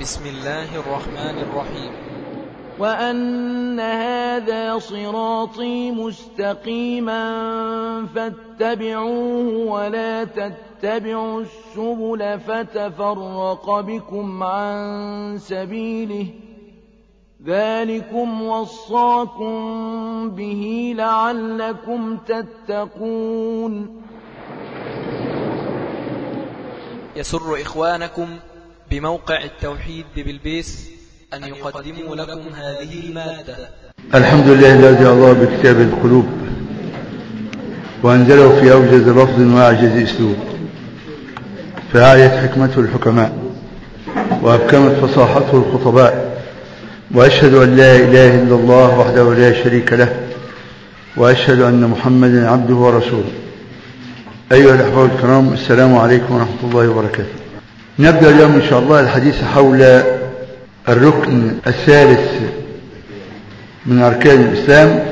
بسم الله الرحمن الرحيم وأن هذا صراطي مستقيما فاتبعوه ولا تتبعوا السبل فتفرق بكم عن سبيله ذلكم وصاكم به لعلكم تتقون يسر إخوانكم بموقع التوحيد ببلبيس أن يقدموا لكم هذه المادة الحمد لله الذي الله بكتاب القلوب وأنزله في أوجز لفظ وأعجز أسلوب فأعيت حكمته الحكماء وأبكمت فصاحته الخطباء وأشهد أن لا إله إلا الله وحده لا شريك له وأشهد أن محمدا عبده ورسوله أيها الأحباب الكرام السلام عليكم ورحمة الله وبركاته نبدأ اليوم إن شاء الله الحديث حول الركن الثالث من أركان الإسلام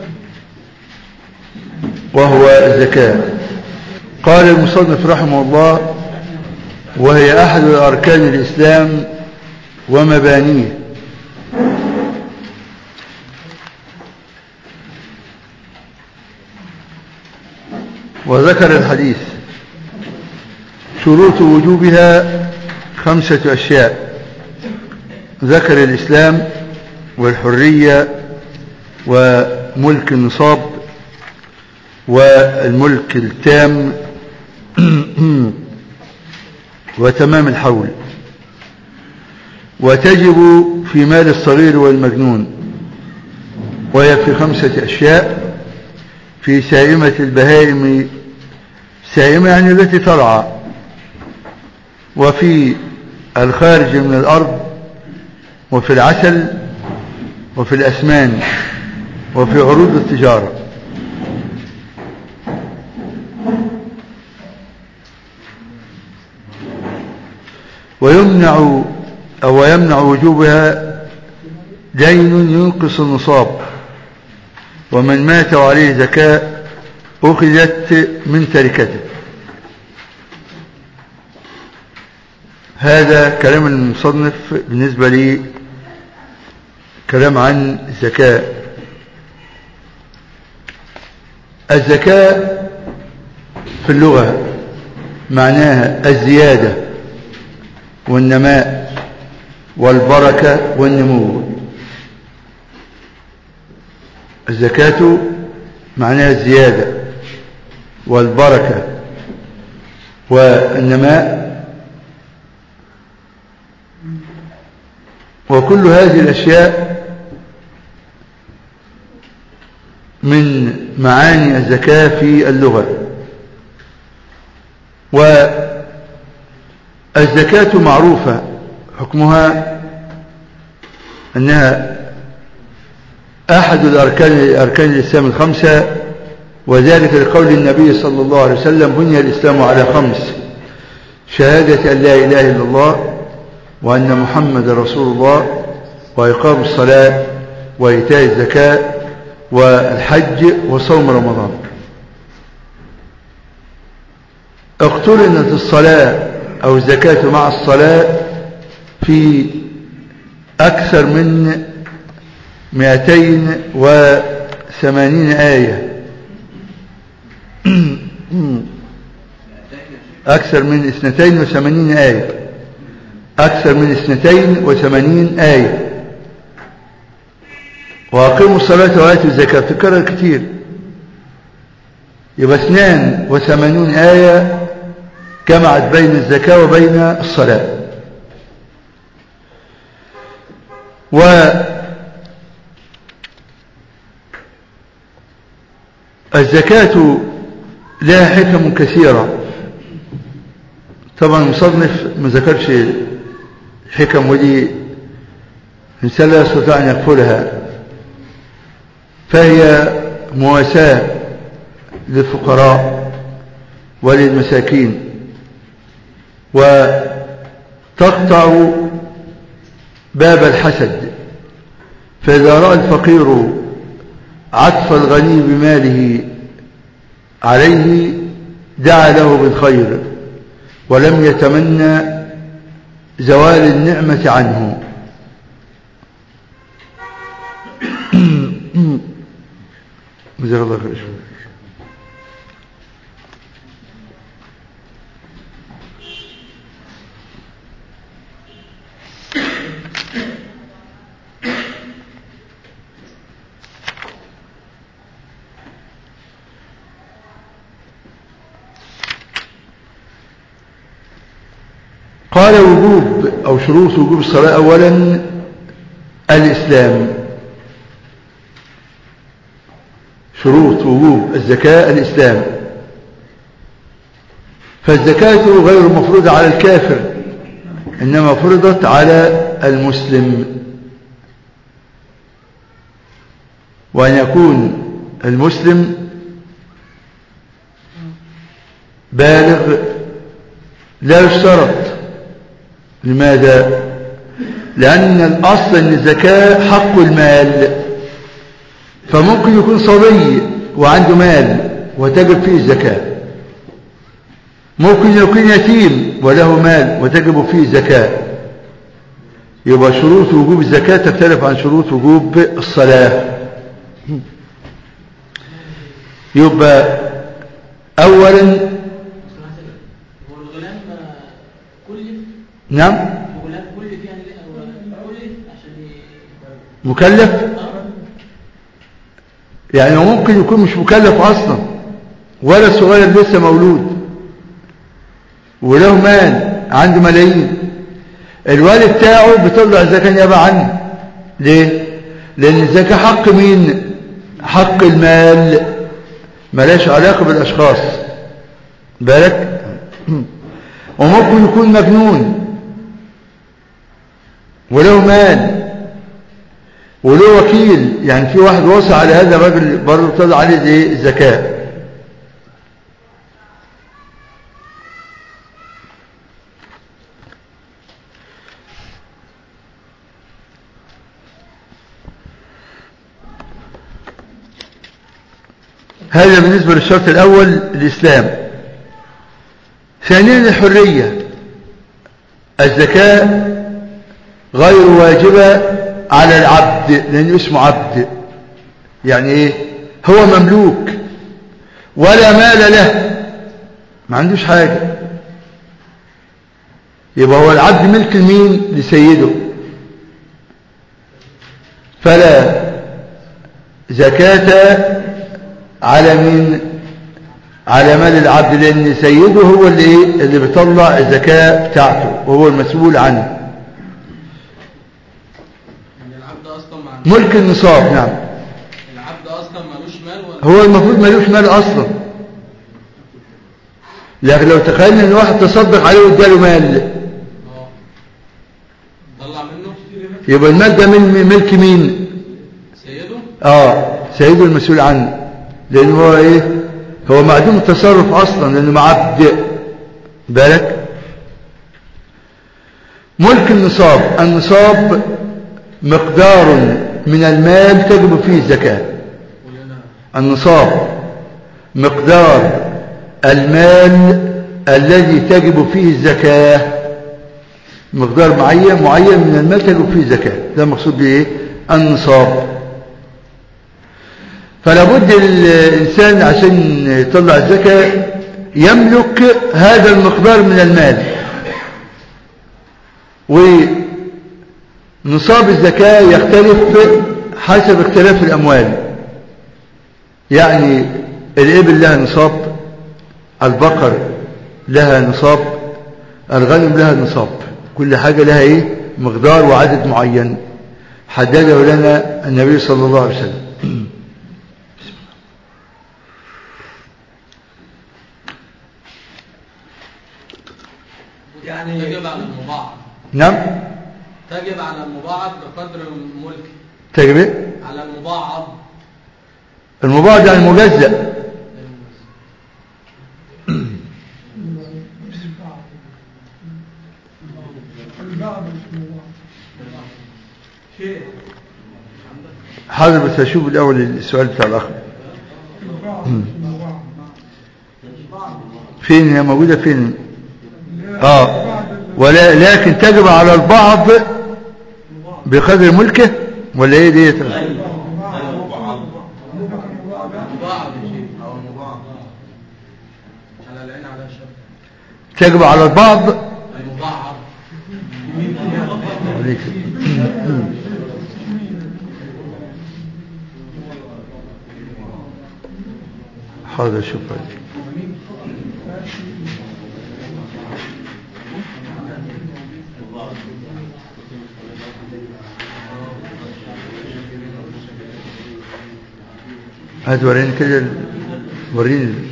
وهو الزكاة قال المصنف رحمه الله وهي أحد أركان الإسلام ومبانيه وذكر الحديث شروط وجوبها خمسة أشياء ذكر الإسلام والحرية وملك النصاب والملك التام وتمام الحول وتجب في مال الصغير والمجنون وهي في خمسة أشياء في سائمة البهائم سائمة يعني التي ترعى وفي الخارج من الأرض وفي العسل وفي الأسمان وفي عروض التجارة ويمنع أو يمنع وجوبها دين ينقص النصاب ومن مات وعليه زكاة أخذت من تركته هذا كلام المصنف بالنسبة لي كلام عن الزكاة الزكاة في اللغة معناها الزيادة والنماء والبركة والنمو الزكاة معناها الزيادة والبركة والنماء وكل هذه الأشياء من معاني الزكاة في اللغة والزكاة معروفة حكمها أنها أحد الأركان أركان الإسلام الخمسة وذلك لقول النبي صلى الله عليه وسلم بني الإسلام على خمس شهادة أن لا إله إلا الله وأن محمد رسول الله وإقام الصلاة وإيتاء الزكاة والحج وصوم رمضان اقترنت الصلاة أو الزكاة مع الصلاة في أكثر من مئتين وثمانين آية أكثر من اثنتين وثمانين آية أكثر من اثنتين وثمانين آية وأقيموا الصلاة وآتوا الزكاة تكرر كتير يبقى اثنان وثمانون آية جمعت بين الزكاة وبين الصلاة و الزكاة لها حكم كثيرة طبعا المصنف ما ذكرش حكم ودي إنسان لا يستطيع أن يغفلها فهي مواساة للفقراء وللمساكين وتقطع باب الحسد فإذا رأى الفقير عطف الغني بماله عليه دعا له بالخير ولم يتمنى زوال النعمة عنه جزاك الله خير قال وجوب أو شروط وجوب الصلاة أولا الإسلام شروط وجوب الزكاة الإسلام فالزكاة غير مفروضة على الكافر إنما فرضت على المسلم وأن يكون المسلم بالغ لا يشترط لماذا لأن الأصل أن الزكاة حق المال فممكن يكون صبي وعنده مال وتجب فيه الزكاة ممكن يكون يتيم وله مال وتجب فيه الزكاة يبقى شروط وجوب الزكاة تختلف عن شروط وجوب الصلاة يبقى أولا هو الغلام كلف نعم الغلام كلف يعني لا هو كلف عشان ي- مكلف يعني هو ممكن يكون مش مكلف أصلا ولا صغير لسه مولود وله مال عنده ملايين الوالد بتاعه بيطلع الزكاة نيابة عنه ليه؟ لأن الزكاة حق مين؟ حق المال ملاش علاقة بالأشخاص بالك؟ وممكن يكون مجنون وله مال وله وكيل يعني في واحد وصى على هذا الراجل برضه طلع عليه ايه الزكاه هذا بالنسبة للشرط الأول الإسلام ثانيا الحرية الزكاة غير واجبة على العبد لأنه اسمه عبد يعني إيه هو مملوك ولا مال له ما عندوش حاجة يبقى هو العبد ملك لمين لسيده فلا زكاة على من على مال العبد لأن سيده هو اللي إيه؟ اللي بيطلع الزكاة بتاعته وهو المسؤول عنه يعني العبد اصلا ما عندوش ملك النصاب نعم العبد اصلا ملوش مال ولا هو المفروض ملوش مال أصلا لكن لو تخيلنا ان واحد تصدق عليه واداله مال اه طلع منه يبقى المال ده من ملك مين سيده اه سيده المسؤول عنه لان هو ايه هو معدوم التصرف اصلا لانه مع عبد بالك ملك النصاب النصاب مقدار من المال تجب فيه الزكاه كلنا النصاب مقدار المال الذي تجب فيه الزكاة مقدار معين معين من المال تجب فيه الزكاة ده مقصود بإيه النصاب فلا بد الإنسان عشان يطلع الزكاة يملك هذا المقدار من المال ونصاب الزكاة يختلف حسب اختلاف الأموال يعني الإبل لها نصاب البقر لها نصاب الغنم لها نصاب كل حاجة لها إيه مقدار وعدد معين حدده لنا النبي صلى الله عليه وسلم يعني تجب على المباعض نعم تجب على المباعض بقدر ملكه تجب إيه؟ على المباعض المباعد يعني المجزأ حاضر بس اشوف الاول السؤال بتاع الاخ فين هي موجوده فين اه ولا لكن تجب على البعض بقدر ملكه ولا ايه ديت مضاعف يا شيخ او المضاعف على العين على الشر تجب على البعض المضاعف عليك. حاضر شكرا هات وريني كده ال- وريني ال-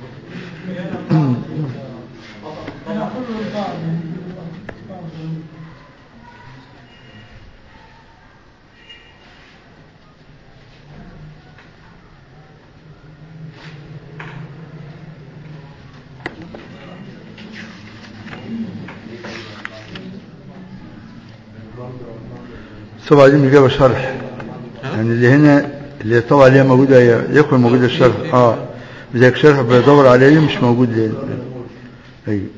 طبعا دي مش جايبه شرح يعني اللي هنا اللي طبعا اللي هي موجوده هي يكون موجود الشرح اه بدك شرح بدور عليه مش موجود ليه ايوه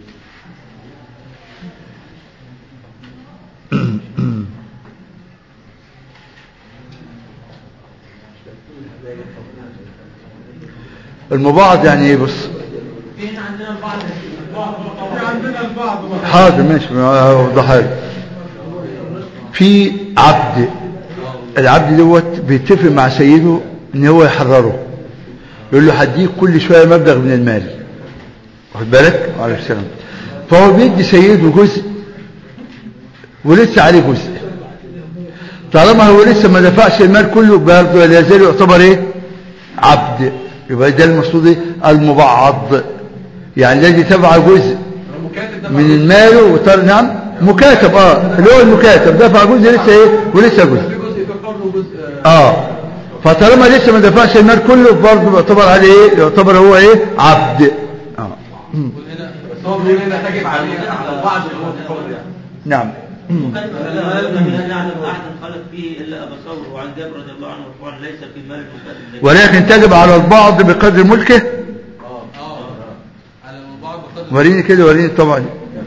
المباعض يعني ايه بص في هنا عندنا البعض في عندنا البعض حاضر ماشي اوضحها لك في عبد العبد دوت بيتفق مع سيده ان هو يحرره يقول له هديك كل شويه مبلغ من المال واخد بالك وعلى السلام فهو بيدي سيده جزء ولسه عليه جزء طالما هو لسه ما دفعش المال كله برضه لا يزال يعتبر ايه عبد يبقى ده المقصود ايه المبعض يعني الذي تبع جزء المكاتب ده من المال وطار نعم مكاتب اه اللي هو المكاتب دفع جزء لسه ايه ولسه جزء في جزء في القرن وجزء اه فطالما لسه ما دفعش المال كله برضه بيعتبر عليه ايه يعتبر هو ايه عبد اه مم. هنا بس هو بيقول هنا تجب عليه على البعض اللي هو في القرن يعني نعم مم. لا لا يعلم احد خلق فيه الا ابا ثور وعن جابر رضي الله عنه مرفوعا ليس في مال المكاتب ولكن تجب على البعض بقدر ملكه اه على البعض بقدر وريني كده وريني طبعا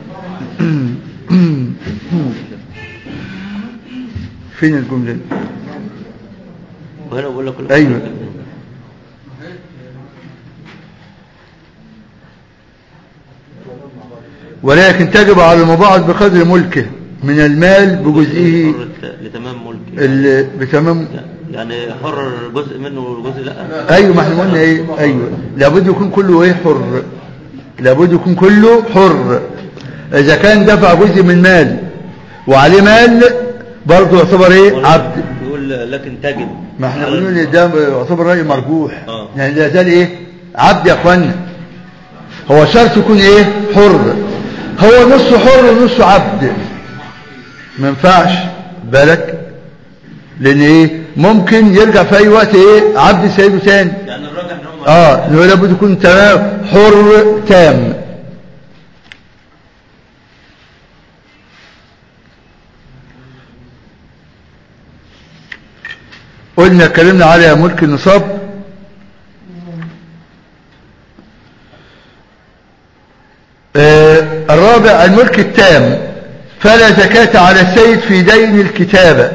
فين الجملة دي؟ وهنا بقول لك ايوه ولكن تجب على المباعض بقدر ملكه من المال بجزئه لتمام ملك اللي بتمام يعني حر جزء منه وجزء لا ايوه ما احنا قلنا ايه ايوه لابد يكون كله ايه حر لابد يكون كله حر اذا كان دفع جزء من مال وعليه مال برضه يعتبر ايه عبد يقول لكن تجد ما احنا قلنا ان ده يعتبر راي مرجوح اه. يعني لا زال ايه عبد يا اخوانا هو شرط يكون ايه حر هو نصه حر ونصه عبد ما ينفعش بالك لان ايه ممكن يرجع في اي وقت ايه عبد سيده تاني يعني الراجح ان هم اه إن هو لابد يكون تمام حر تام قلنا اتكلمنا على ملك النصاب آه الرابع الملك التام فلا زكاة على السيد في دين الكتابة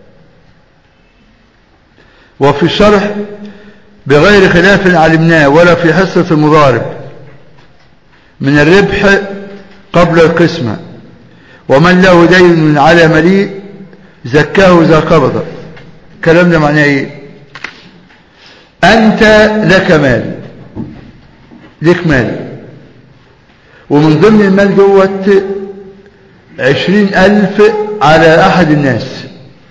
وفي الشرح بغير خلاف علمناه ولا في حصة المضارب من الربح قبل القسمة ومن له دين على مليء زكاه إذا قبض الكلام ده معناه ايه أنت لك مال لك مال ومن ضمن المال دوت عشرين ألف على أحد الناس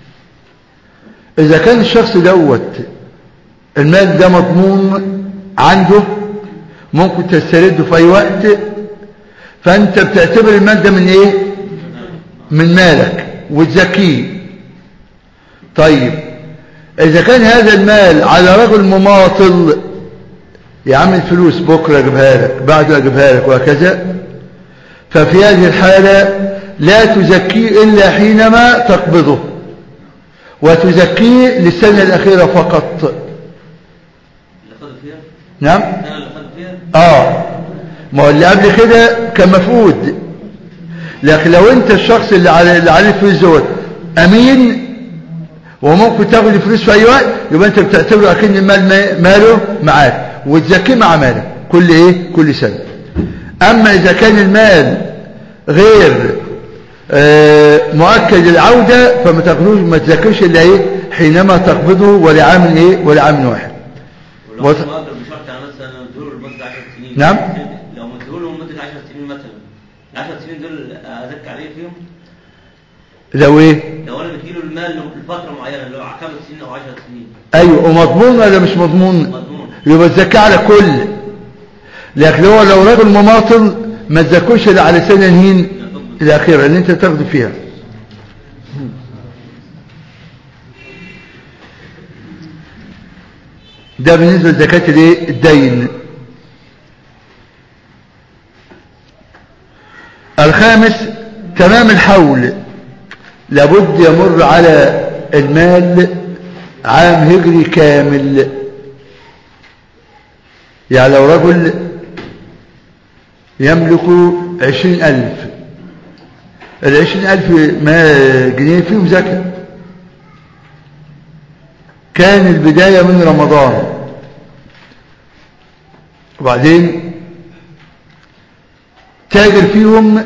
إذا كان الشخص دوت المال ده مضمون عنده ممكن تسترده في أي وقت فأنت بتعتبر المال ده من إيه من مالك وتزكيه طيب إذا كان هذا المال على رجل مماطل يعمل فلوس بكرة أجيبها لك بعده أجيبها لك وهكذا ففي هذه الحالة لا تزكيه إلا حينما تقبضه وتزكيه للسنة الأخيرة فقط اللي خدوا فيها نعم السنه اللي خدوا فيها آه ما هو اللي قبل كده كان مفقود لكن لو انت الشخص اللي على اللي عليه الفلوس دوت امين وممكن تاخد الفلوس في اي وقت يبقى انت بتعتبره اكن المال ما- ماله معاك وتزكيه مع مالك كل ايه كل سنه اما اذا كان المال غير آه، مؤكد العودة فما تاخدوش ما تذكرش الا ايه حينما تقبضه ولعام ايه ولعام واحد ولو وت- هو مؤجر بشرط يعني مثلا مديله لمدة 10 سنين نعم. لو مديله لمدة 10 سنين مثلا ال 10 سنين دول أزكي عليه فيهم لو ايه لو أنا مديله المال لفترة معينة اللي هو 5 سنين أو 10 سنين ايوه ومضمون ولا مش مضمون مضمون يبقى الزكاة على كل لكن هو لو راجل مماطل ما تزكوش الا على سنة هين الاخيرة اللي انت تاخده فيها ده بالنسبة لزكاة الايه الدين الخامس تمام الحول لابد يمر على المال عام هجري كامل يعني لو رجل يملك عشرين ألف العشرين ألف ما جنيه فيهم زكاة كان البداية من رمضان وبعدين تاجر فيهم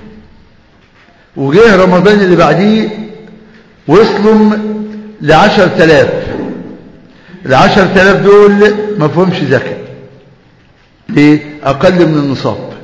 وجه رمضان اللي بعديه وصلوا لعشر تلاف العشر تلاف دول ما فيهمش زكاة ليه أقل من النصاب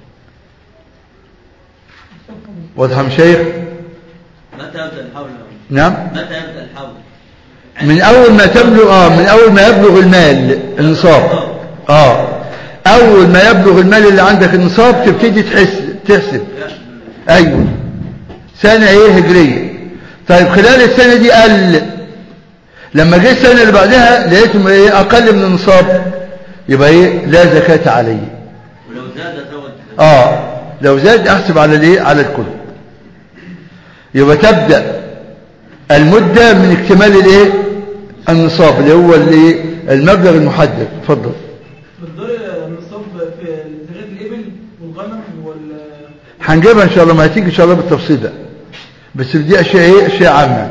واضح يا مشايخ متى يبدأ الحول نعم متى يبدأ الحول من أول ما تبلغ آه من أول ما يبلغ المال النصاب آه أول ما يبلغ المال اللي عندك النصاب تبتدي تحس تحسب أيوه سنة إيه هجرية طيب خلال السنة دي قل لما جه السنة اللي بعدها لقيتهم إيه أقل من النصاب يبقى إيه لا زكاة عليه ولو زاد زود آه لو زاد أحسب على الإيه على الكل يبقى تبدأ المدة من اكتمال الإيه النصاب اللي هو الإيه المبلغ المحدد اتفضل بتدور النصاب في زكاة الإبل والغنم وال هنجيبها ان شاء الله ما هتيجي ان شاء الله بالتفصيل ده بس دي اشياء ايه اشياء عامه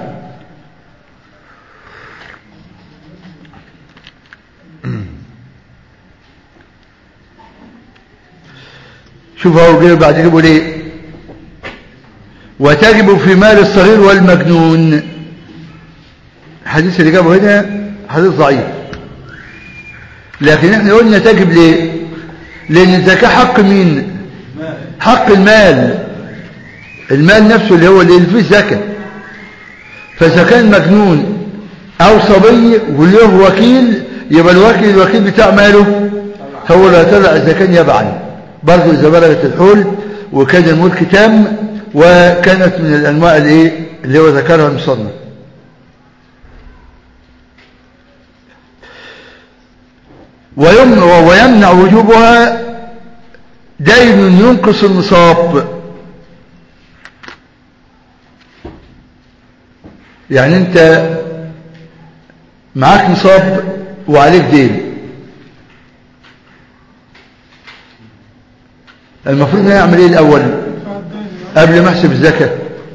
شوف هو جاي بعد كده بيقول ايه وتجب في مال الصغير والمجنون الحديث اللي جابه هنا حديث ضعيف لكن احنا قلنا تجب ليه لان الزكاه حق مين حق المال المال نفسه اللي هو اللي فيه زكاة فإذا كان مجنون أو صبي وله وكيل يبقى الوكيل الوكيل بتاع ماله هو اللي هيطلع إذا كان يبعا برضه إذا بلغت الحول وكان الملك تام وكانت من الأنواع الإيه اللي هو ذكرها المصنف ويمنع, ويمنع وجوبها دين ينقص النصاب يعني انت معاك نصاب وعليك دين المفروض نعمل ايه الاول قبل ما احسب الزكاه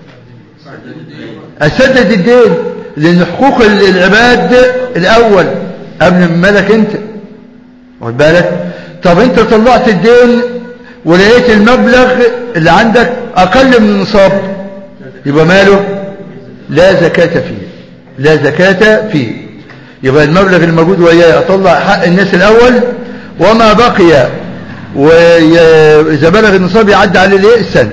اسدد الدين لان حقوق العباد الاول قبل ما مالك انت واخد بالك طب انت طلعت الدين ولقيت المبلغ اللي عندك اقل من النصاب يبقى ماله لا زكاة فيه لا زكاة فيه يبقى المبلغ الموجود وياه اطلع حق الناس الاول وما بقي واذا بلغ النصاب يعدي عليه الايه السنه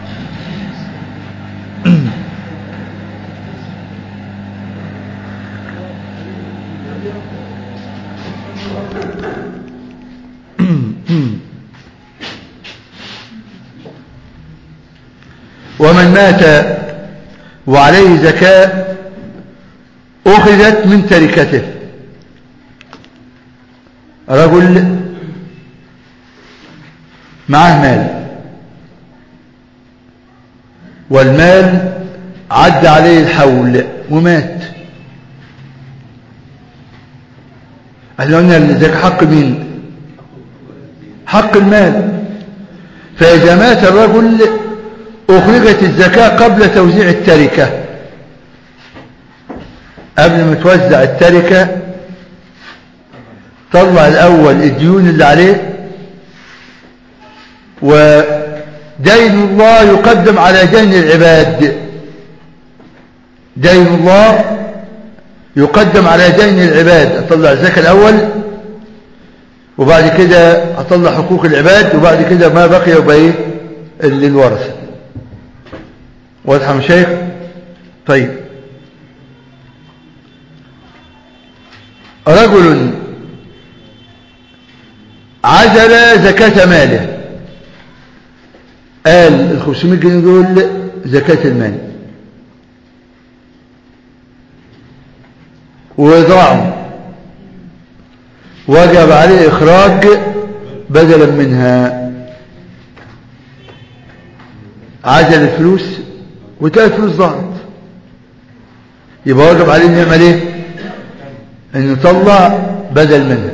ومن مات وعليه زكاة أخذت من تركته رجل معه مال والمال عدى عليه الحول ومات احنا قلنا الزكاة حق مين حق المال فإذا مات الرجل أخرجت الزكاة قبل توزيع التركة قبل ما توزع التركة طلع الأول الديون اللي عليه ودين الله يقدم على دين العباد دين الله يقدم على دين العباد أطلع الزكاة الأول وبعد كده أطلع حقوق العباد وبعد كده ما بقي يبقى إيه للورثة واضحة يا شيخ طيب رجل عزل زكاة ماله قال ال 500 جنيه دول زكاة المال وضاعوا وجب عليه إخراج بدلا منها عزل الفلوس وتلاقي الفلوس ضاعت يبقى واجب عليه انه يعمل ايه انه يطلع بدل منها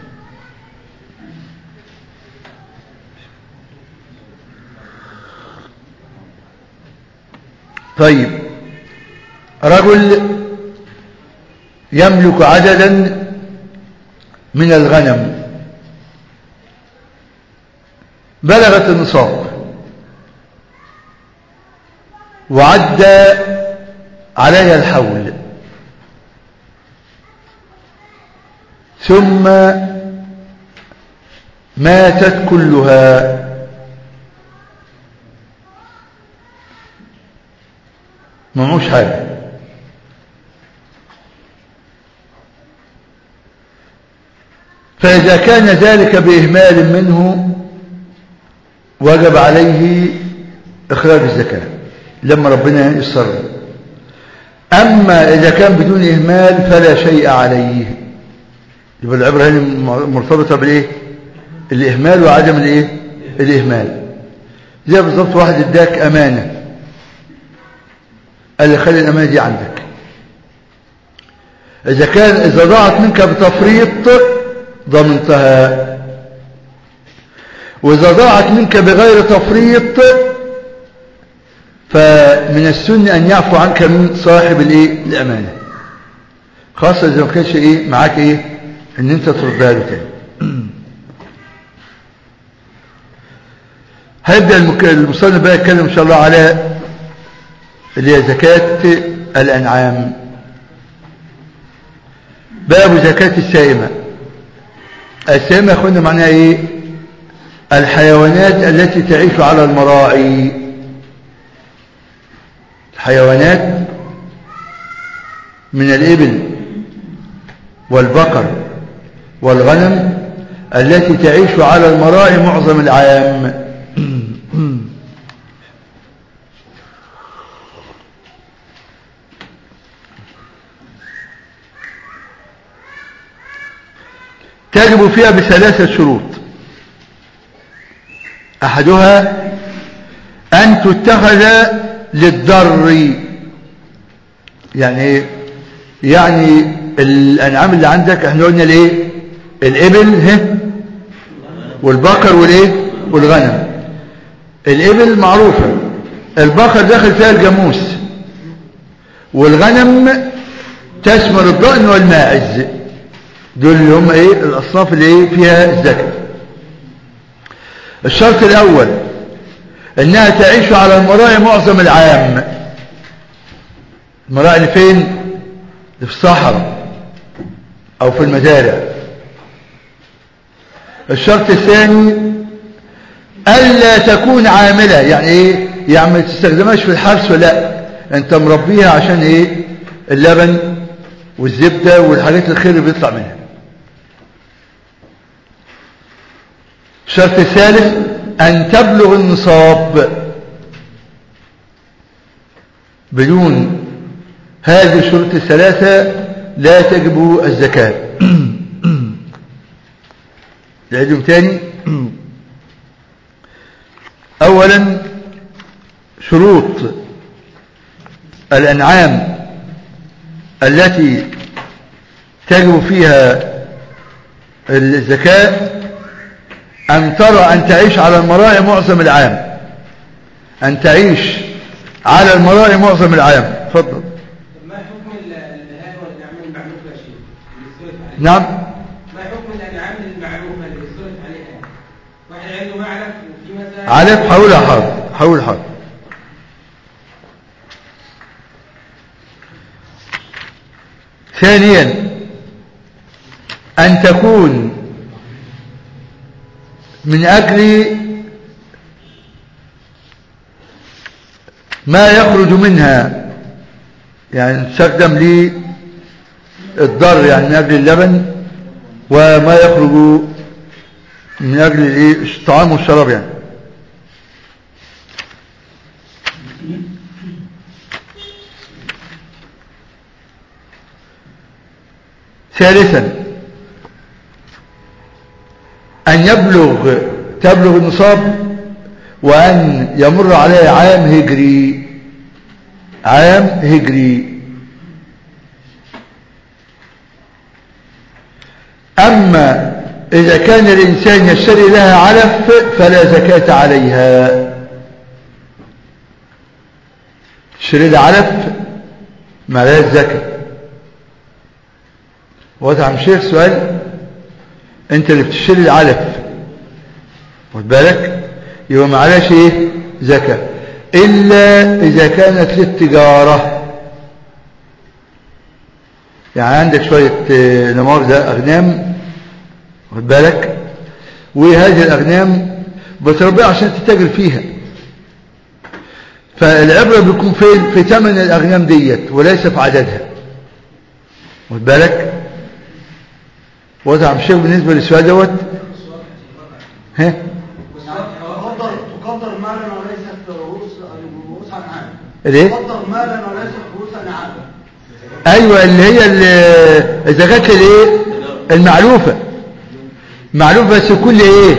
طيب رجل يملك عددا من الغنم بلغت النصاب وعدى عليها الحول ثم ماتت كلها معوش حاجة فإذا كان ذلك بإهمال منه وجب عليه إخراج الزكاة لما ربنا يسر أما إذا كان بدون إهمال فلا شيء عليه يبقى العبرة هنا مرتبطة بالإيه الإهمال وعدم الإيه الإهمال زي بالضبط واحد اداك أمانة قال لي خلي الأمانة دي عندك إذا كان إذا ضاعت منك بتفريط ضمنتها وإذا ضاعت منك بغير تفريط فمن السنة أن يعفو عنك من صاحب الإيه الأمانة خاصة إذا ما كانش إيه معاك إيه إن أنت تردها له تاني هيبدأ المصنف بقى يتكلم إن شاء الله على اللي هي زكاة الأنعام باب زكاة السائمة السائمة يا أخوانا معناها إيه الحيوانات التي تعيش على المراعي الحيوانات من الإبل والبقر والغنم التي تعيش على المراعي معظم العام تجب فيها بثلاثة شروط أحدها أن تتخذ للضر يعني ايه يعني الأنعام اللي عندك احنا قلنا الايه الإبل ها والبقر والايه والغنم الإبل معروفة البقر داخل فيها الجاموس والغنم تشمل الضأن والماعز دول اللي هم ايه الأصناف اللي ايه فيها الزكاة الشرط الأول انها تعيش على المراعي معظم العام المراعي اللي فين اللي في الصحراء او في المزارع الشرط الثاني الا تكون عاملة يعني ايه يعني ما تستخدمهاش في الحرث ولا انت مربيها عشان ايه اللبن والزبدة والحاجات الخير اللي بيطلع منها الشرط الثالث أن تبلغ النصاب بدون هذه الشروط الثلاثة لا تجب الزكاة نعيدهم تاني أولا شروط الأنعام التي تجب فيها الزكاة أن ترى أن تعيش على المراعي معظم العام أن تعيش على المراعي معظم العام اتفضل ما حكم البهائم والانعام المعلوفه يا شيخ اللي صرف عليها نعم ما حكم الانعام المعلوفه اللي صرف عليها واحد عنده معلف وفي مثلا علف حولها حاضر حول حاضر ثانيا أن تكون من أجل ما يخرج منها يعني تستخدم للضر يعني من أجل اللبن وما يخرج من أجل الإيه؟ الطعام والشراب يعني ثالثا أن يبلغ تبلغ النصاب وأن يمر عليه عام هجري عام هجري أما إذا كان الإنسان يشتري لها علف فلا زكاة عليها تشتري لها علف ما لها زكاة واضح يا عم شيخ سؤال انت اللي بتشتري العلف واخد بالك يبقى ما عليهاش ايه زكاة الا اذا كانت للتجارة يعني عندك شوية آه، لا مؤاخذة اغنام واخد بالك وهذه الاغنام بتربيها عشان تتاجر فيها فالعبرة بيكون فين في ثمن الاغنام ديت وليس في عددها واخد بالك وضع الشيخ بالنسبة للسؤال دوت ها تقدر تقدر مالا وليست رؤوس رؤوس انعام الايه تقدر مالا وليست رؤوس انعام ايوه اللي هي ال- الزكاة الايه المعلوفة معلوفة بس كل ايه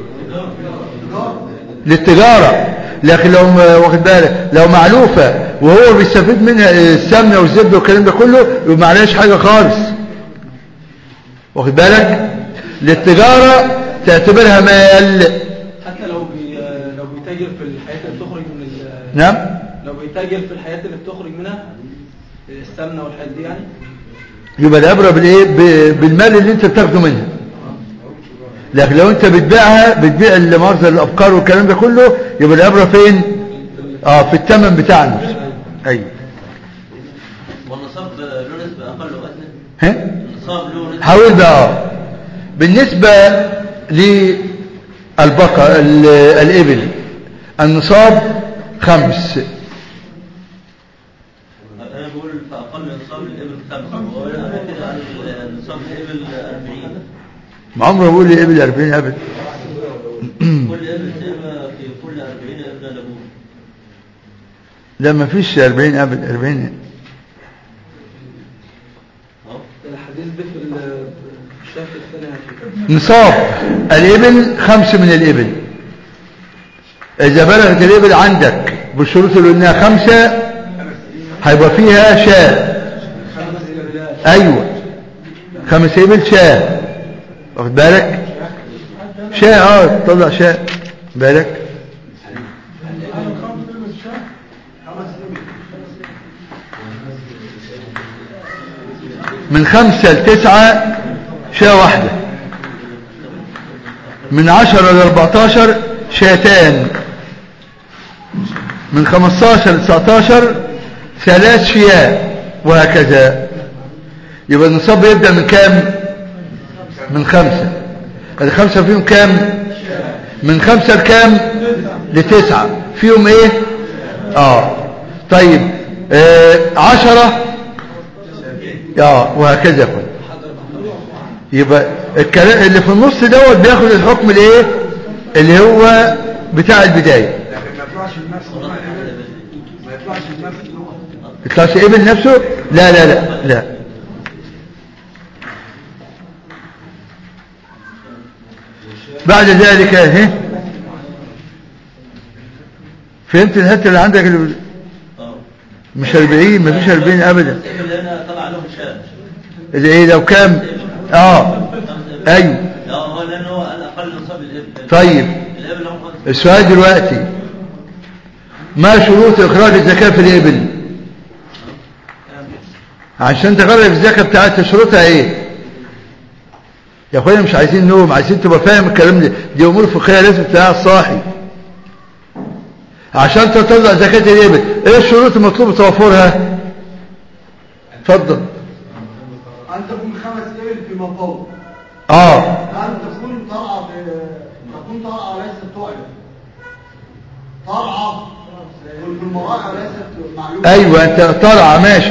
للتجارة لكن لو م- واخد بالك لو معلوفة وهو بيستفيد منها السمنة والزبدة والكلام ده كله يبقى ما عليهاش حاجة خالص واخد بالك للتجارة تعتبرها مال حتى لو بي لو بيتاجر في الحاجات اللي بتخرج من ال- نعم لو بيتاجر في الحاجات اللي بتخرج منها السمنه والحاجات دي يعني يبقى العبرة بالايه ب- بالمال اللي انت بتاخده منها لكن لو انت بتبيعها بتبيع المؤاخذة الابقار والكلام ده كله يبقى العبرة فين اه في الثمن بتاع نفسه ايوه والنصاب له نسبة أقل وأدنى ها النصاب له نسبة حاول بقى آه. بالنسبة للبقر ال- الإبل النصاب خمس أنا بقول فأقل نصاب الإبل خمسة وأقول كده عن نصاب الإبل 40 ما عمره بقول لي إبل 40 أبدا كل إبل سيبها في كل 40 ابن لبون لا ما فيش 40 أبدا 40 أهو. الحديث ده في ال- في الشهر الثاني هتبقى. نصاب الإبل خمس من الإبل إذا بلغت الإبل عندك بالشروط اللي قلناها خمسة هيبقى فيها شاة خمس إبلات أيوة خمس إبل شاة واخد بالك شاة اه طلع شاة بالك من خمسة لتسعة شاة واحدة من عشرة لأربعتاشر شاتان من خمستاشر لتسعتاشر ثلاث شياء وهكذا يبقى النصاب يبدأ من كام من خمسة الخمسة فيهم كام من خمسة لكام لتسعة فيهم ايه اه طيب آه عشرة اه وهكذا يكون يبقى الكلام اللي في النص دوت بياخد الحكم الايه اللي هو بتاع البداية لكن ما يطلعش النفس ما يطلعش النفس يطلعش ابن نفسه لا لا لا لا بعد ذلك اهي فهمت الحته اللي عندك اللي اه مش 40 مفيش 40 ابدا الإبل هنا طلع لهم شاة اللي ايه لو كام اه خمس إبل. ايوه لا هو لأنه هو الأقل نصاب الإبل طيب الإبل لهم خمس السؤال دلوقتي ما شروط إخراج الزكاة في الإبل عشان تخرج الزكاة بتاعتها شروطها إيه يا أخويا مش عايزين نوم عايزين تبقى فاهم الكلام ده دي أمور فقهية لازم تلاقيها صاحي عشان تطلع زكاة الإبل إيه الشروط المطلوب توفرها اتفضل أن تكون خمس إبل في مفوض آه أن تكون طرعة تكون طرعة وليست تعلم طرعة وفي المراعي وليست معلومة أيوة أنت طالعة ماشي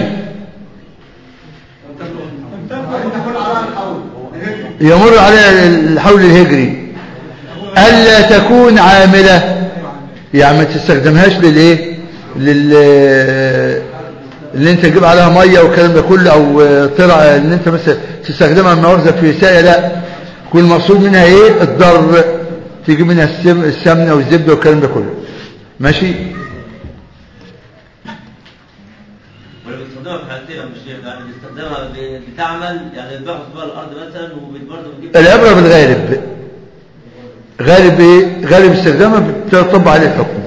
وأن تكون على الحول يمر عليها الحول الهجري ألا تكون عاملة يعني ما تستخدمهاش للإيه لل اللي انت تجيب عليها ميه والكلام ده كله او طلع ان انت مثلا تستخدمها مؤاخذه في ساقيه لا يكون المقصود منها ايه الضر تجيب منها السم السمنه والزبده والكلام ده كله ماشي ولا بيستخدمها في حالتين يا الشيخ يعني بيستخدمها ب- بتعمل يعني بيبيعوا صباع الارض مثلا وبرضه بتجيب العبره بالغالب غالب ايه غالب استخدامها بتطبق عليه الحكم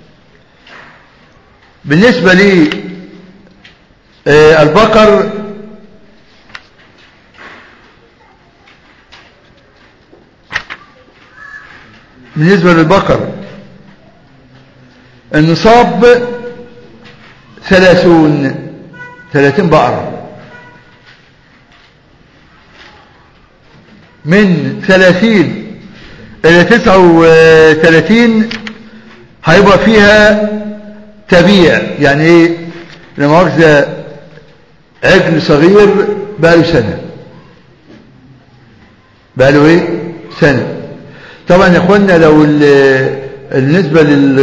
بالنسبه لي آه، البقر بالنسبة للبقر النصاب ثلاثون ثلاثين بقرة من ثلاثين إلى تسعة وثلاثين هيبقى فيها تبيع يعني ايه لمؤاخذة عجل صغير بقاله سنة بقاله ايه سنة طبعا يا اخوانا لو ال- النسبة لل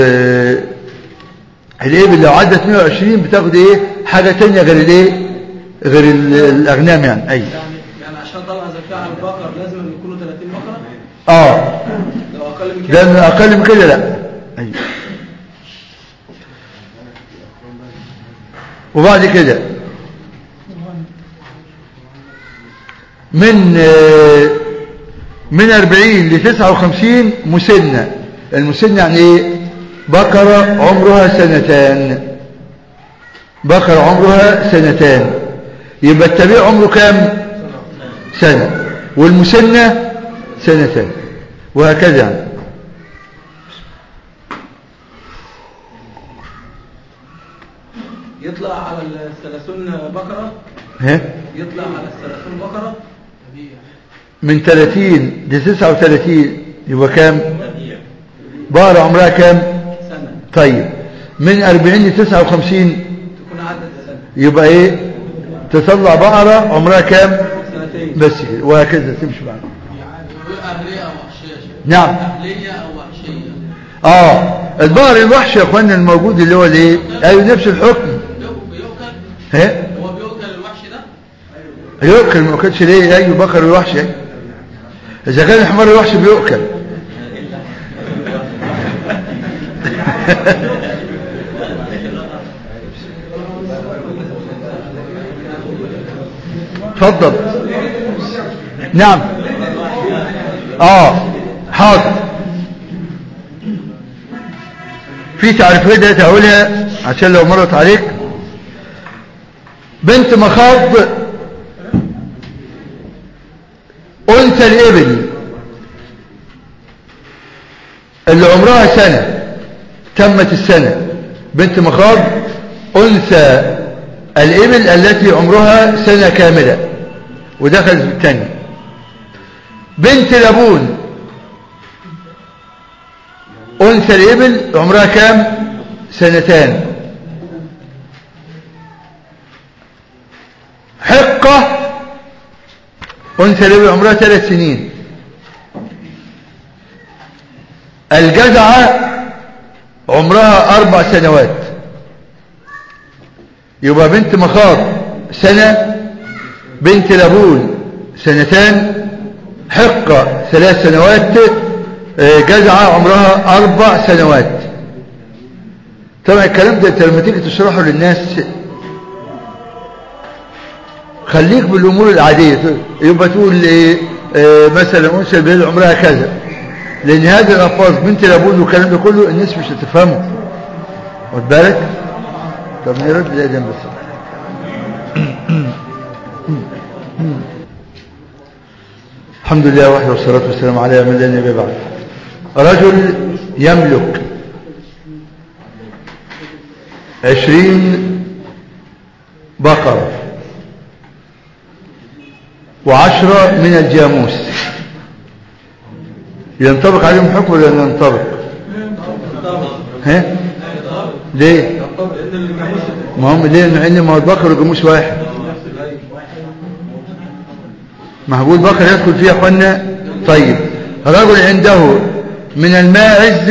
الابل لو عدت 120 بتاخد ايه حاجة تانية غير الايه غير ال- الاغنام يعني اي يعني يعني عشان طلع زكاة على البقر لازم أن يكونوا 30 بقرة اه لو أقل من كده لان اقل من كده لا أي. وبعد كده من آه، من 40 ل 59 مسنة المسنة يعني ايه بقرة عمرها سنتان بقرة عمرها سنتان يبقى التبيع عمره كام سنة والمسنة سنتان وهكذا يعني يطلع على الثلاثون بقرة ها يطلع على الثلاثون بقرة من 30 ل 39 يبقى كام تبيع بقرة عمرها كام سنة طيب من 40 ل 59 تكون عدت سنة يبقى ايه تطلع بقرة عمرها كام سنتين بس كده وهكذا تمشي معانا أهلية أو وحشية نعم أهلية أو وحشية اه البقر الوحش يا اخوانا الموجود اللي هو الايه ايوه نفس الحكم بيؤكل ها هو بيؤكل الوحش ده يؤكل ما كانش ليه ايوه بقر الوحش أيوة. اذا كان الحمار الوحش بيؤكل اتفضل نعم اه حاضر في تعريفية ده تقولها عشان لو مرت عليك بنت مخاض أنثى الإبل اللي عمرها سنة تمت السنة بنت مخاض أنثى الإبل التي عمرها سنة كاملة ودخلت في الثانية بنت لبون أنثى الإبل عمرها كام سنتان حقة أنثى الإبل عمرها ثلاث سنين الجزعة عمرها أربع سنوات يبقى بنت مخاض سنة بنت لبون سنتان حقة ثلاث سنوات آه، جزعة عمرها أربع سنوات طبعا الكلام ده انت لما تيجي تشرحه للناس خليك بالأمور العادية يبقى تقول إيه آه، مثلا أنثى البلد عمرها كذا لأن هذه الألفاظ بنت لابون والكلام ده كله الناس مش هتفهمه خد بالك طب نرد الأذان بس الحمد لله وحده والصلاة والسلام على من لا نبي بعد رجل يملك عشرين بقرة وعشرة من الجاموس ينطبق عليهم حكم ولا لا ينطبق ها ليه ما هم ليه لان ما هو البقر والجاموس واحد ما هو البقر يدخل فيه يا اخوانا طيب رجل عنده من الماعز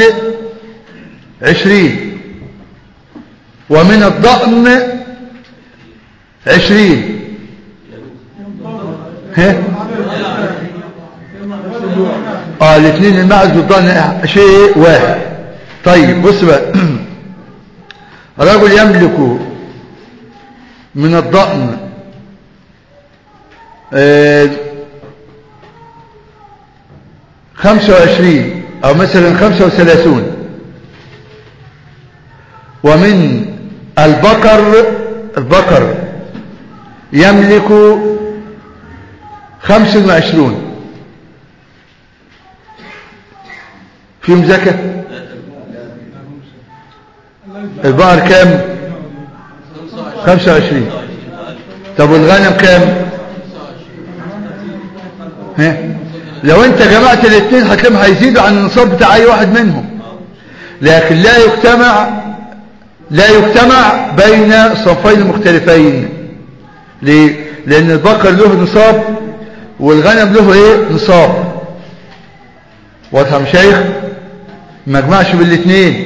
عشرين ومن الضأن عشرين ها اه الاثنين الماعز والضأن شيء واحد طيب بص بقى رجل يملك من الضأن آه، خمسة وعشرين أو مثلا خمسة وثلاثون ومن البقر البقر يملك خمس وعشرون فيهم زكاة البقر كام خمسة وعشرين طب والغنم كام ها لو انت جمعت الاثنين هتلاقيهم هيزيدوا عن النصاب بتاع اي واحد منهم لكن لا يجتمع لا يجتمع بين صنفين مختلفين ليه لان البقر له نصاب والغنم له ايه نصاب واضح يا مشايخ ما اجمعش بالاثنين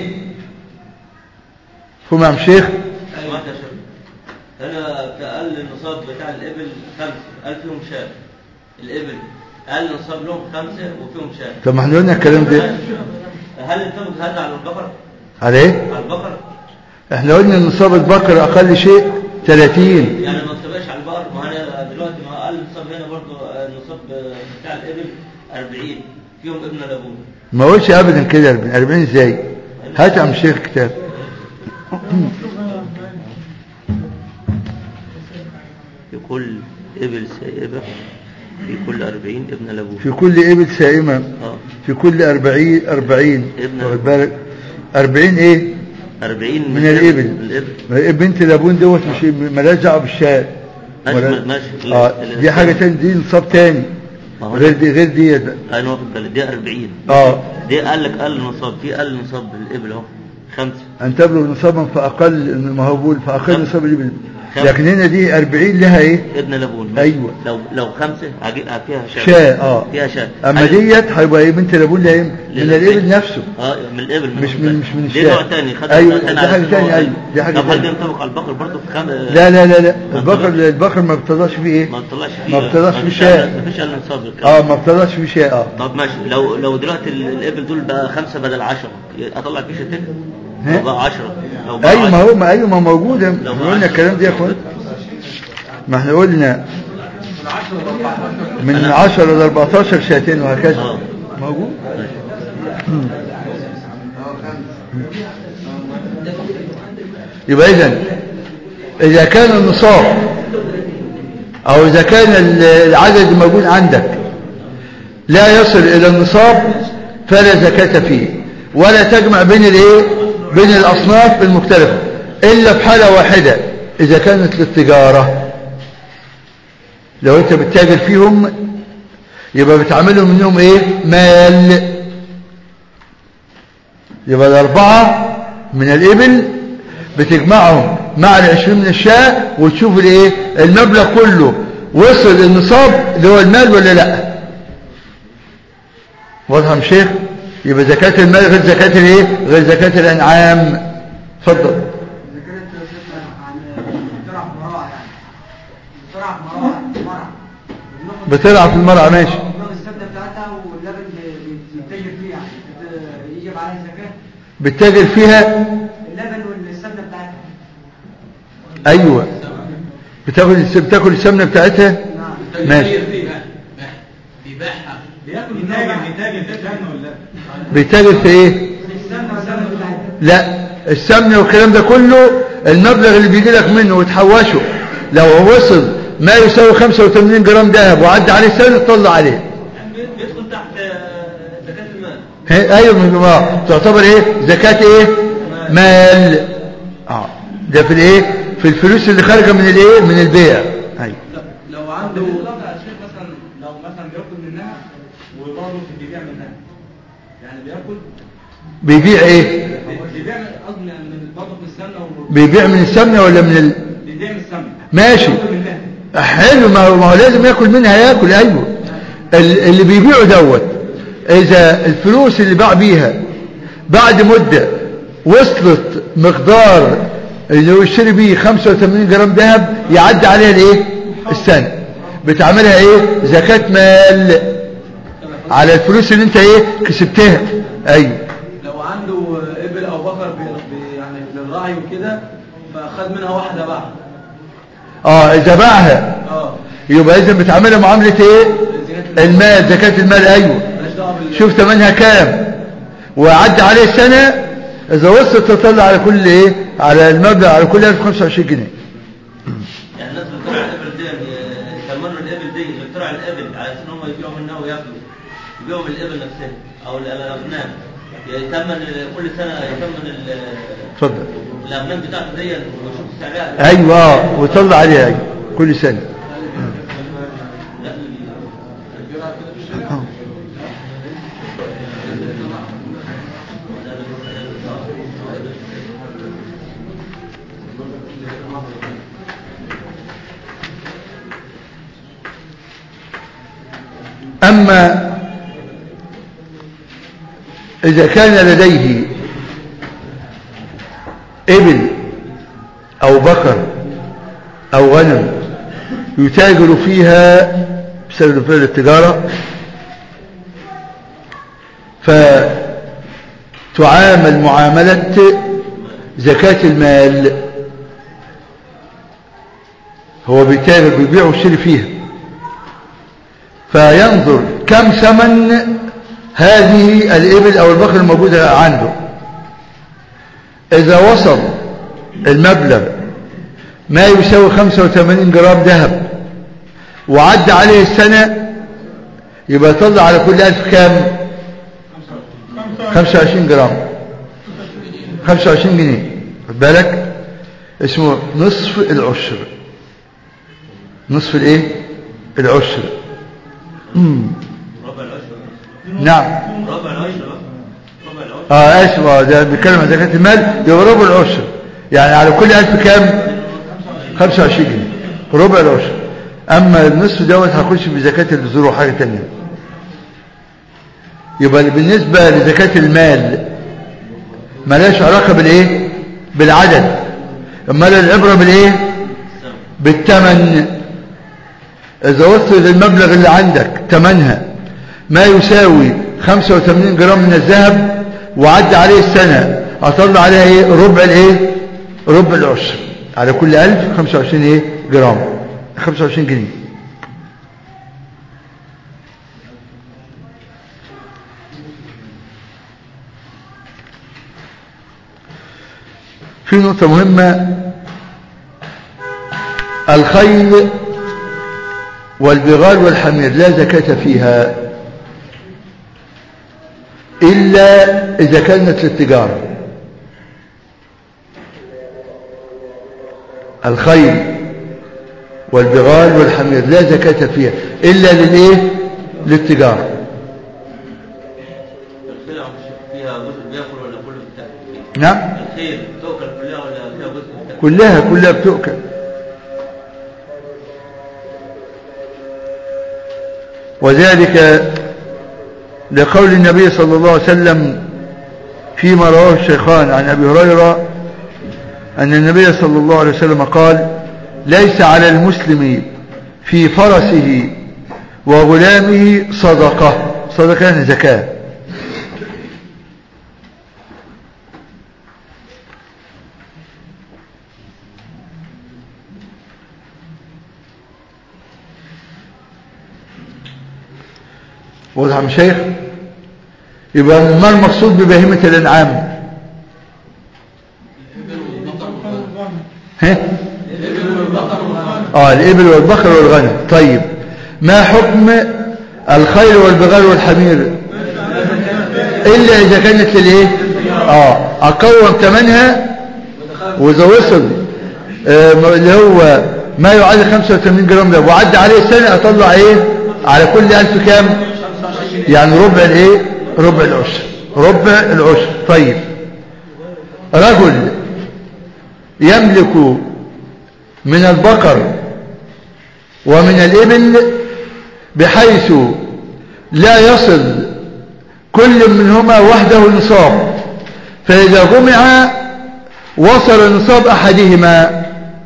فهم يا مشايخ واحدة شرط أنا كأقل النصاب بتاع الإبل خمسة قال فيهم شاة الإبل أقل نصاب لهم خمسة وفيهم شاة طب ما احنا قلنا الكلام ده هل ينطبق هذا على البقر؟ على ايه على البقر؟ احنا قلنا ان نصاب البقر اقل شيء 30 يعني ما انطبقش على البقر ما أنا دلوقتي ما أقل نصاب هنا برضه النصاب بتاع الإبل 40 فيهم ابن لابون ما قولش ابدا كده 40 40 ازاي هات يا عم الشيخ كتاب في كل إبل سائبة في كل 40 ابن لابون في كل ابل سائمه اه في كل 40 40 ابن واخد بالك 40 ايه 40 من الإبل. من الإبل ما بنت لابون دوت مش مالهاش دعوه بالشاة ماشي ولا- ماشي اه دي حاجه تاني دي نصاب تاني ما هو غير دي غير دي انا واخد بالي دي 40 اه دي قال لك اقل نصاب في اقل نصاب بالابل اهو خمسه ان تبلغ نصابا فاقل ما هو بقول فاقل خمسة. نصاب الابل خمسة. لكن هنا دي 40 لها ايه ابن لابون ماشي. أيوة. لو لو خمسه هجيب فيها شاة شاة اه فيها شاة اما هل- ديت هيبقى ايه بنت لابون لها ايه من للأبل. الابل نفسه اه من الابل مش من مش من دي الشاة نوع تاني خد ايوه نوع دي تاني على حاجه أساس تانية إن هو- ايوه دي حاجه طب هل تانية ينطبق على البقر برضه في خم... لا لا لا لا ما البقر بتطلعش. البقر ما بتطلعش فيه ايه ما بتطلعش فيه ما بتطلعش فيه فيش شاة. ما فيش اقل نصاب بالكلام. اه ما بتطلعش فيه شيء اه طب ماشي لو لو دلوقتي ال- الابل دول بقى خمسه بدل 10 اطلع فيه شاتين ها؟ لو بقى 10 لو بقى ايوه ما 10. هو ما ايوه ما موجوده لو احنا ما قلنا عشرة الكلام ده يا اخوان ما احنا قلنا من 10 ل 14 شاتين وهكذا اه موجود يبقى اذا اذا كان النصاب او اذا كان ال- العدد الموجود عندك لا يصل الى النصاب فلا زكاة فيه ولا تجمع بين الايه بين الاصناف المختلفة الا في حالة واحدة اذا كانت للتجارة لو انت بتتاجر فيهم يبقى بتعملهم منهم ايه مال يبقى الاربعة من الابل بتجمعهم مع العشرين من الشاة وتشوف الايه المبلغ كله وصل النصاب اللي هو المال ولا لا واضح يا مش شيخ يبقى زكاة المال غير زكاة الايه غير زكاة الانعام اتفضل إذا كانت بتلعب مراعي يعني بتلعب مراعي مرعى بناخد بتلعب في المرعى ماشي بناخد السمنة بتاعتها واللبن بيتاجر فيه يعني بت- يجب عليها زكاة بتتاجر فيها اللبن والسمنة بتاعتها ايوه بتاكل بتاكل السمنه بتاعتها نعم ماشي بيبيعها بيتاجر بيتاجر في السمنه ولا بيتاجر في ايه السمنة والسمنة بتاعتها لا السمنة والكلام ده كله المبلغ اللي بيجي لك منه وتحوشه لو وصل ما يساوي 85 جرام ذهب وعدى عليه سنة تطلع عليه بيدخل تحت آه، زكاة المال هي- ايوه من جماعة تعتبر ايه زكاة ايه مال اه ده في الايه في الفلوس اللي خارجة من الايه من البيع ايوه لو عنده يا شيخ مثلا لو مثلا بياكل منها وبرضه بيبيع منها يعني بياكل بيبيع ايه بيبيع من قصدي من برضه من السمنه و- بيبيع من السمنة ولا من ال... بيبيع من السمنه ماشي بياكل منها حلو ما هو, ما هو لازم ياكل منها ياكل ايوه ال- اللي بيبيعه دوت اذا الفلوس اللي باع بيها بعد مدة وصلت مقدار اللي هو يشتري بيه 85 جرام ذهب يعدي عليها الايه السنة بتعملها ايه زكاة مال على الفلوس اللي انت ايه كسبتها ايوه لو عنده ابل او بقر بي بي- يعني للرعي وكده فخد منها واحده بقى اه اذا باعها اه يبقى اذا بتعملها معاملة ايه زكاه المال زكاة المال ايوه مالهاش دعوه بال شوف ثمنها كام وعدى عليه سنة اذا وصلت تطلع على كل ايه على المبلغ على كل 1025 جنيه يعني الناس اللي بترعى الابل دي يتمنوا الابل دي اللي بترعى الابل على اساس ان هم يبيعوا منها وياكلوا يبيعوا من الابل نفسها او ال- الاغنام يتمن كل سنه يتمن ال- اتفضل الاغنام بتاعته دي ويشوف سعرها ايوه آه، وطلع عليها ايوه كل سنة آه. أما إذا كان لديه إبل أو بقر أو غنم يتاجر فيها بسبب فعل التجارة فتعامل معاملة زكاة المال هو بيتاجر بيبيع ويشتري فيها فينظر كم ثمن هذه الإبل أو البقر الموجودة عنده إذا وصل المبلغ ما يساوي 85 جرام ذهب وعدى عليه السنة يبقى يطلع على كل ألف كام 25 جرام 25 جنيه خد بالك اسمه نصف العشر نصف الايه العشر مم. ربع العشر نعم ربع العشر بقى ربع العشر اه اسف اه ده بيتكلم عن زكاة المال يبقى ربع العشر يعني على كل ألف كام 25 جنيه ربع العشر أما النصف دوت هخش في زكاة الزروع حاجة تانية يبقى بالنسبة لزكاة المال ملاش علاقة بالإيه بالعدد أما العبرة بالإيه بالثمن إذا وصل المبلغ اللي عندك ثمنها ما يساوي 85 جرام من الذهب وعدى عليه السنة أطلع عليها إيه ربع الإيه ربع العشر على كل ألف 25 إيه جرام 25 جنيه في نقطة مهمة الخيل والبغال والحمير لا زكاة فيها إلا إذا كانت للتجارة الخيل والبغال والحمير لا زكاة فيها إلا للإيه للتجارة الخيل عم فيها جزء بياكل ولا كله بتاكل نعم الخيل تؤكل كلها ولا فيها جزء بتاكل كلها كلها بتؤكل وذلك لقول النبي صلى الله عليه وسلم فيما رواه الشيخان عن أبي هريرة أن النبي صلى الله عليه وسلم قال ليس على المسلم في فرسه وغلامه صدقة صدقة يعني زكاة واضح يا شيخ يبقى ما المقصود ببهيمة الانعام ها اه الإبل والبقر والغنم طيب ما حكم الخيل والبغال والحمير إلا إذا كانت للإيه اه أقوم ثمنها وإذا وصل آه اللي هو ما يعادل 85 جرام ده وعدى عليه السنة أطلع إيه على كل ألف كام يعني ربع الإيه ربع العشر ربع العشر طيب رجل يملك من البقر ومن الإبل بحيث لا يصل كل منهما وحده نصاب فإذا جمع وصل نصاب أحدهما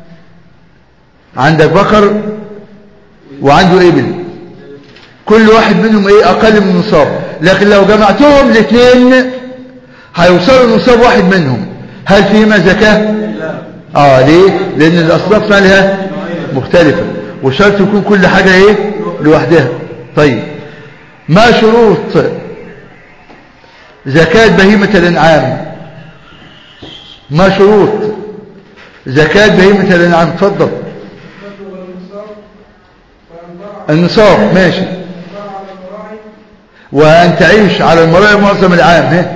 عندك بقر وعنده إبل كل واحد منهم إيه أقل من نصاب لكن لو جمعتهم الاثنين هيوصلوا نصاب واحد منهم هل فيهما زكاة اه ليه لان الاصناف مالها مختلفة وشرط يكون كل حاجة ايه لوحدها طيب ما شروط زكاة بهيمة الانعام ما شروط زكاة بهيمة الانعام اتفضل النصاب ماشي وأن تعيش على المراعي معظم العام ها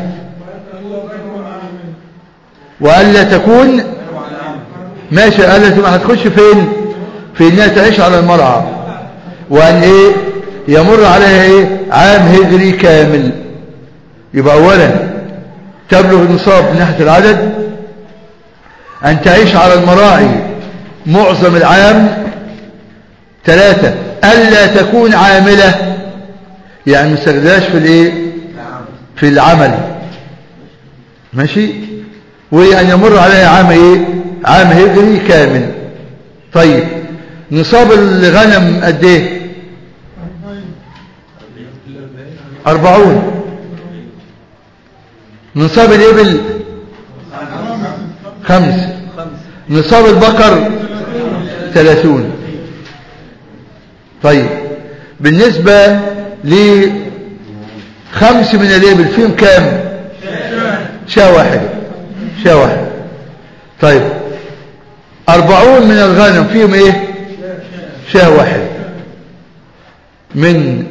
وألا تكون ماشي ألا تكون هتخش فين في انها تعيش على المرعى وأن إيه يمر عليها إيه عام هجري كامل يبقى أولا تبلغ النصاب من ناحية العدد أن تعيش على المراعي معظم العام ثلاثة ألا تكون عاملة يعني ما تستخدمهاش في الايه في العمل ماشي وأن يمر عليها عام ايه عام هجري كامل طيب نصاب الغنم قد ايه أربعون نصاب الإبل خمس نصاب البقر ثلاثون طيب بالنسبة لخمس من الإبل فيهم كام شاة واحدة شاة واحدة طيب أربعون من الغنم فيهم إيه شاة واحدة من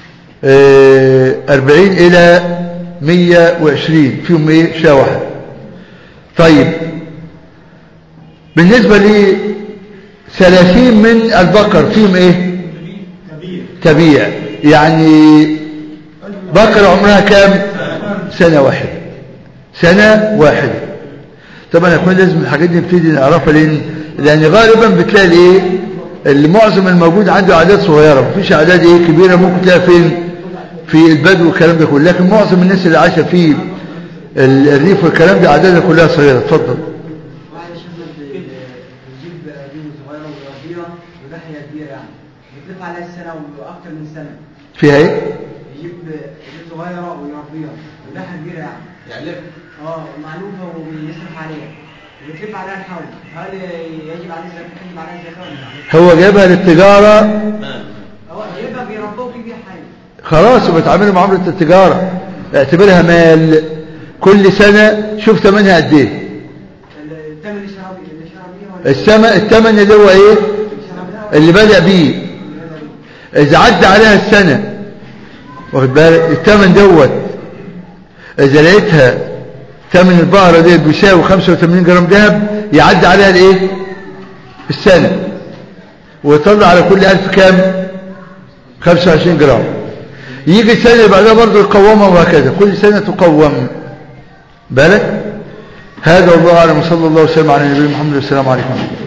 أربعين إلى مية وعشرين فيهم إيه شاة واحدة طيب بالنسبة لي ثلاثين من البقر فيهم إيه تبيع يعني بقر عمرها كام سنة واحدة سنة واحدة طبعا يا اخوان لازم الحاجات دي نبتدي نعرفها لان لان غالبا بتلاقي ايه اللي معظم الموجود عنده اعداد صغيره مفيش اعداد ايه كبيره ممكن تلاقي فين في البدو والكلام ده كله لكن معظم الناس اللي عايشه في الريف والكلام ده اعدادها كلها صغيره اتفضل واحد شفنا بيجيب بيوم صغيره ويربيها وضحيه كبيره يعني بتلف عليها السنه واكثر من سنه فيها ايه يجيب بيوم صغيره ويربيها وضحيه كبيره يعني يعلف اه معلوفه وبيصرف عليها وبتلف عليها الحول هل يجب عليه الزكاه يجب عليها الزكاه ولا لا؟ هو جابها للتجاره هو جايبها بيربوه وبيبيع حاجه خلاص وبتعاملوا معامله التجاره اعتبرها مال كل سنه شوف ثمنها قد ايه الثمن اللي شرب اللي شرب بيه ولا الثمن الثمن اللي هو ايه اللي شرب بيها اللي بدأ بيه اذا عدى عليها السنة واخد بالك الثمن دوت اذا لقيتها ثمن البقرة دي بيساوي 85 جرام ذهب يعدي عليها الايه السنة ويطلع على كل ألف كام 25 جرام يجي السنة اللي بعدها برضه يقومها وهكذا كل سنة تقوم بالك هذا والله أعلم صلى الله وسلم على نبينا محمد والسلام عليكم